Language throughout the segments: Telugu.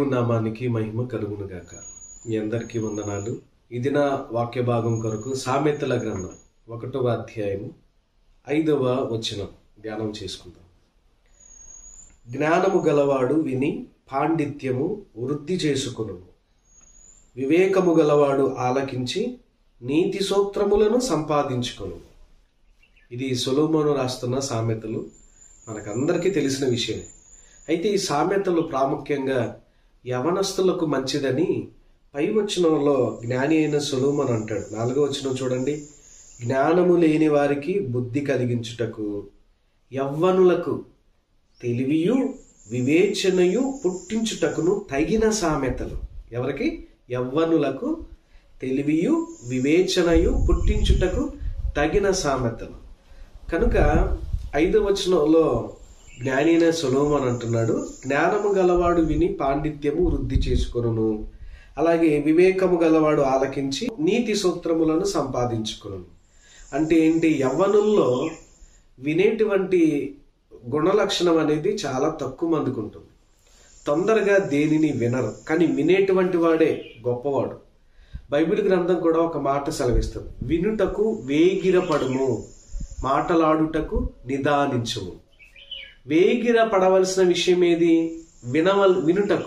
దేవుని నామానికి మహిమ కలుగును గాక మీ అందరికీ వందనాలు ఇది నా వాక్య భాగం కొరకు సామెతల గ్రంథం ఒకటవ అధ్యాయము ఐదవ వచనం ధ్యానం చేసుకుందాం జ్ఞానము గలవాడు విని పాండిత్యము వృద్ధి చేసుకును వివేకము గలవాడు ఆలకించి నీతి సూత్రములను సంపాదించుకొను ఇది సొలోమోను రాస్తున్న సామెతలు మనకందరికీ తెలిసిన విషయమే అయితే ఈ సామెతలు ప్రాముఖ్యంగా యవనస్తులకు మంచిదని పై వచనంలో జ్ఞాని అయిన సొలోమన్ అంటాడు నాలుగో వచనం చూడండి జ్ఞానము లేని వారికి బుద్ధి కలిగించుటకు యవ్వనులకు తెలివియు వివేచనయు పుట్టించుటకును తగిన సామెతలు ఎవరికి యవ్వనులకు తెలివియు వివేచనయు పుట్టించుటకు తగిన సామెతలు కనుక ఐదవ వచనంలో జ్ఞాని అయిన సొలోమన్ అంటున్నాడు జ్ఞానము గలవాడు విని పాండిత్యము వృద్ధి చేసుకొనును అలాగే వివేకము గలవాడు ఆలకించి నీతి సూత్రములను సంపాదించుకును అంటే ఏంటి యవ్వనుల్లో వినేటువంటి గుణలక్షణం అనేది చాలా తక్కువ మందికి ఉంటుంది తొందరగా దేనిని వినరు కానీ వినేటువంటి వాడే గొప్పవాడు బైబిల్ గ్రంథం కూడా ఒక మాట సెలవిస్తుంది వినుటకు వేగిరపడుము మాటలాడుటకు నిదానించుము వేగిర పడవలసిన విషయం ఏది వినవల్ వినుటకు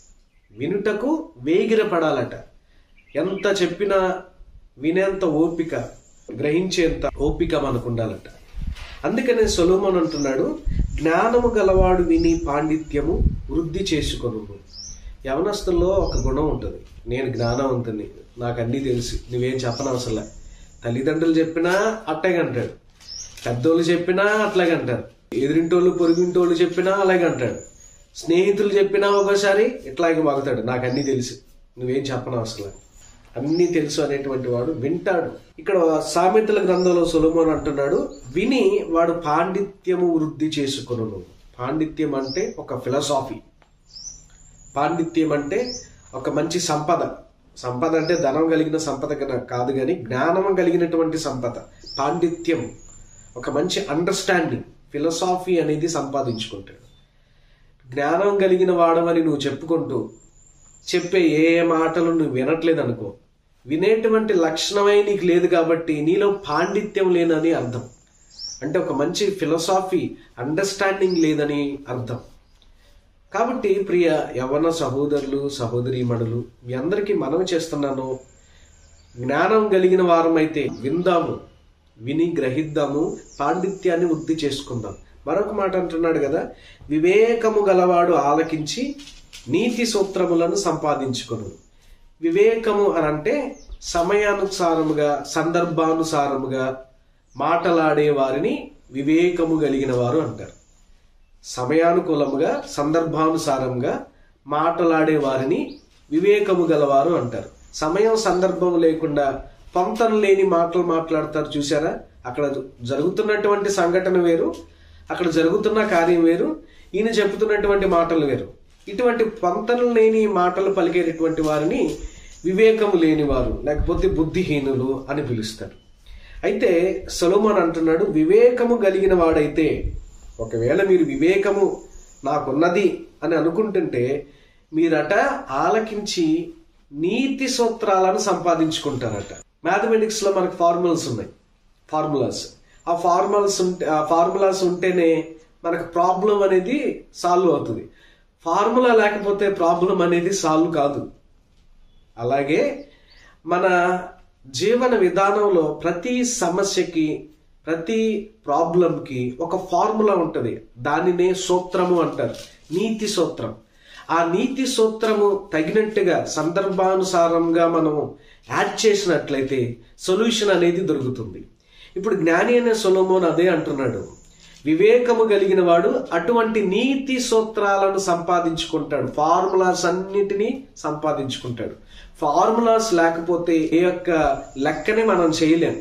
వినుటకు వేగిర పడాలట ఎంత చెప్పినా వినేంత ఓపిక గ్రహించేంత ఓపిక మనకు ఉండాలట అందుకనే సొలోమన్ అంటున్నాడు జ్ఞానము గలవాడు విని పాండిత్యము వృద్ధి చేసుకొను యవనస్తుల్లో ఒక గుణం ఉంటుంది నేను జ్ఞానవంతుని నాకు అన్నీ తెలుసు నువ్వేం చెప్పనవసరంలే తల్లిదండ్రులు చెప్పినా అట్టగే అంటాడు పెద్దోళ్ళు చెప్పినా అట్లాగే అంటారు ఎదురింటోళ్ళు పొరుగింటోళ్ళు చెప్పినా అలాగే అంటాడు స్నేహితులు చెప్పినా ఒకసారి ఇట్లాగే వాగుతాడు నాకు అన్నీ తెలుసు నువ్వేం చెప్పనవసరం అన్నీ తెలుసు అనేటువంటి వాడు వింటాడు ఇక్కడ సామెతల గ్రంథంలో సులభం అంటున్నాడు విని వాడు పాండిత్యము వృద్ధి చేసుకును పాండిత్యం అంటే ఒక ఫిలసాఫీ పాండిత్యం అంటే ఒక మంచి సంపద సంపద అంటే ధనం కలిగిన సంపద కన- కాదు కానీ జ్ఞానం కలిగినటువంటి సంపద పాండిత్యం ఒక మంచి అండర్స్టాండింగ్ ఫిలసాఫీ అనేది సంపాదించుకుంటాడు జ్ఞానం కలిగిన వాడమని నువ్వు చెప్పుకుంటూ చెప్పే ఏ ఏ మాటలు నువ్వు వినట్లేదు అనుకో వినేటువంటి లక్షణమై నీకు లేదు కాబట్టి నీలో పాండిత్యం లేదని అర్థం అంటే ఒక మంచి ఫిలసాఫీ అండర్స్టాండింగ్ లేదని అర్థం కాబట్టి ప్రియ యవన సహోదరులు సహోదరీమణులు మీ అందరికీ మనవి చేస్తున్నాను జ్ఞానం కలిగిన వారమైతే విందాము విని గ్రహిద్దాము పాండిత్యాన్ని వృద్ధి చేసుకుందాం మరొక మాట అంటున్నాడు కదా వివేకము గలవాడు ఆలకించి నీతి సూత్రములను సంపాదించుకొను వివేకము అని అంటే సమయానుసారముగా సందర్భానుసారముగా మాటలాడే వారిని వివేకము కలిగిన వారు అంటారు సమయానుకూలముగా సందర్భానుసారంగా మాటలాడే వారిని వివేకము గలవారు అంటారు సమయం సందర్భం లేకుండా పొంతన లేని మాటలు మాట్లాడతారు చూసారా అక్కడ జరుగుతున్నటువంటి సంఘటన వేరు అక్కడ జరుగుతున్న కార్యం వేరు ఈయన చెబుతున్నటువంటి మాటలు వేరు ఇటువంటి పొంతన లేని మాటలు పలికేటటువంటి వారిని వివేకము లేనివారు లేకపోతే బుద్ధిహీనులు అని పిలుస్తారు అయితే సొలోమన్ అంటున్నాడు వివేకము కలిగిన వాడైతే ఒకవేళ మీరు వివేకము నాకున్నది అని అనుకుంటుంటే మీరట ఆలకించి నీతి సూత్రాలను సంపాదించుకుంటారట మ్యాథమెటిక్స్ లో మనకు ఫార్ములాస్ ఉన్నాయి ఫార్ములాస్ ఆ ఫార్ములాస్ ఉంటే ఆ ఫార్ములాస్ ఉంటేనే మనకు ప్రాబ్లం అనేది సాల్వ్ అవుతుంది ఫార్ములా లేకపోతే ప్రాబ్లం అనేది సాల్వ్ కాదు అలాగే మన జీవన విధానంలో ప్రతి సమస్యకి ప్రతి ప్రాబ్లంకి ఒక ఫార్ములా ఉంటుంది దానినే సూత్రము అంటారు నీతి సూత్రం ఆ నీతి సూత్రము తగినట్టుగా సందర్భానుసారంగా మనము యాడ్ చేసినట్లయితే సొల్యూషన్ అనేది దొరుకుతుంది ఇప్పుడు జ్ఞాని అనే సొలోమోన్ అదే అంటున్నాడు వివేకము కలిగిన వాడు అటువంటి నీతి సూత్రాలను సంపాదించుకుంటాడు ఫార్ములాస్ అన్నిటినీ సంపాదించుకుంటాడు ఫార్ములాస్ లేకపోతే ఏ యొక్క లెక్కని మనం చేయలేం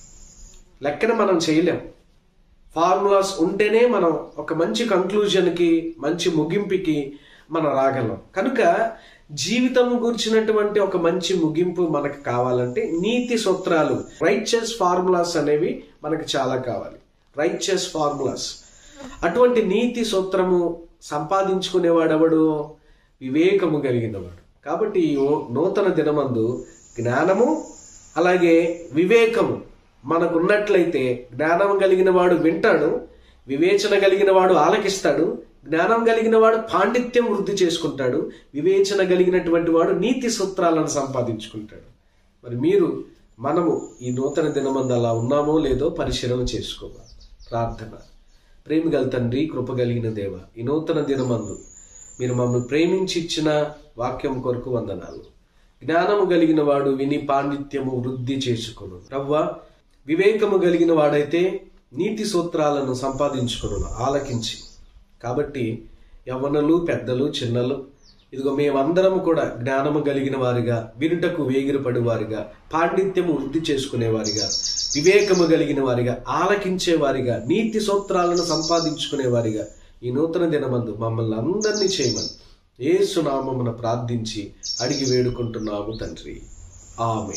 లెక్కని మనం చేయలేం ఫార్ములాస్ ఉంటేనే మనం ఒక మంచి కంక్లూజన్కి మంచి ముగింపుకి మనం రాగలం కనుక జీవితం గురించినటువంటి ఒక మంచి ముగింపు మనకు కావాలంటే నీతి సూత్రాలు రైచస్ ఫార్ములాస్ అనేవి మనకు చాలా కావాలి రైచస్ ఫార్ములాస్ అటువంటి నీతి సూత్రము సంపాదించుకునేవాడెవడు వివేకము కలిగినవాడు కాబట్టి ఈ ఓ- నూతన దినమందు జ్ఞానము అలాగే వివేకము మనకున్నట్లయితే జ్ఞానం కలిగిన వాడు వింటాడు వివేచన కలిగిన వాడు ఆలకిస్తాడు జ్ఞానం కలిగిన వాడు పాండిత్యం వృద్ధి చేసుకుంటాడు వివేచన కలిగినటువంటి వాడు నీతి సూత్రాలను సంపాదించుకుంటాడు మరి మీరు మనము ఈ నూతన దినమందు అలా ఉన్నామో లేదో పరిశీలన చేసుకోవాలి ప్రార్థన ప్రేమ గల తండ్రి కృప కలిగిన దేవ ఈ నూతన దినమందు మీరు మమ్మల్ని ప్రేమించి ఇచ్చిన వాక్యం కొరకు వందనాలు జ్ఞానము కలిగిన వాడు విని పాండిత్యము వృద్ధి చేసుకును రవ్వ వివేకము కలిగిన వాడైతే నీతి సూత్రాలను సంపాదించుకును ఆలకించి కాబట్టి యవ్వనులు పెద్దలు చిన్నలు ఇదిగో మేమందరం కూడా జ్ఞానము కలిగిన వారిగా వినుటకు వేగిరపడి వారిగా పాండిత్యము వృద్ధి చేసుకునేవారిగా వివేకము కలిగిన వారిగా ఆలకించే వారిగా నీతి సూత్రాలను సంపాదించుకునే వారిగా ఈ నూతన దినమందు మమ్మల్ని అందరినీ చేయమని ఏసునామమున ప్రార్థించి అడిగి వేడుకుంటున్నాము తండ్రి ఆమె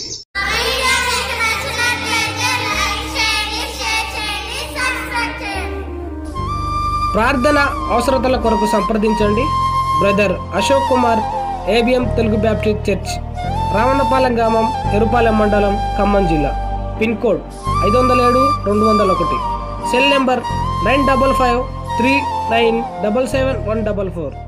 ప్రార్థన అవసరతల కొరకు సంప్రదించండి brother Ashok Kumar ABM Telugu Baptist Church Ravanapalem గ్రామం ఎరుపాలెం మండలం ఖమ్మం జిల్లా పిన్ కోడ్ ఐదు వందల ఏడు రెండు వందల ఒకటి cell number nine double five three nine double seven one double four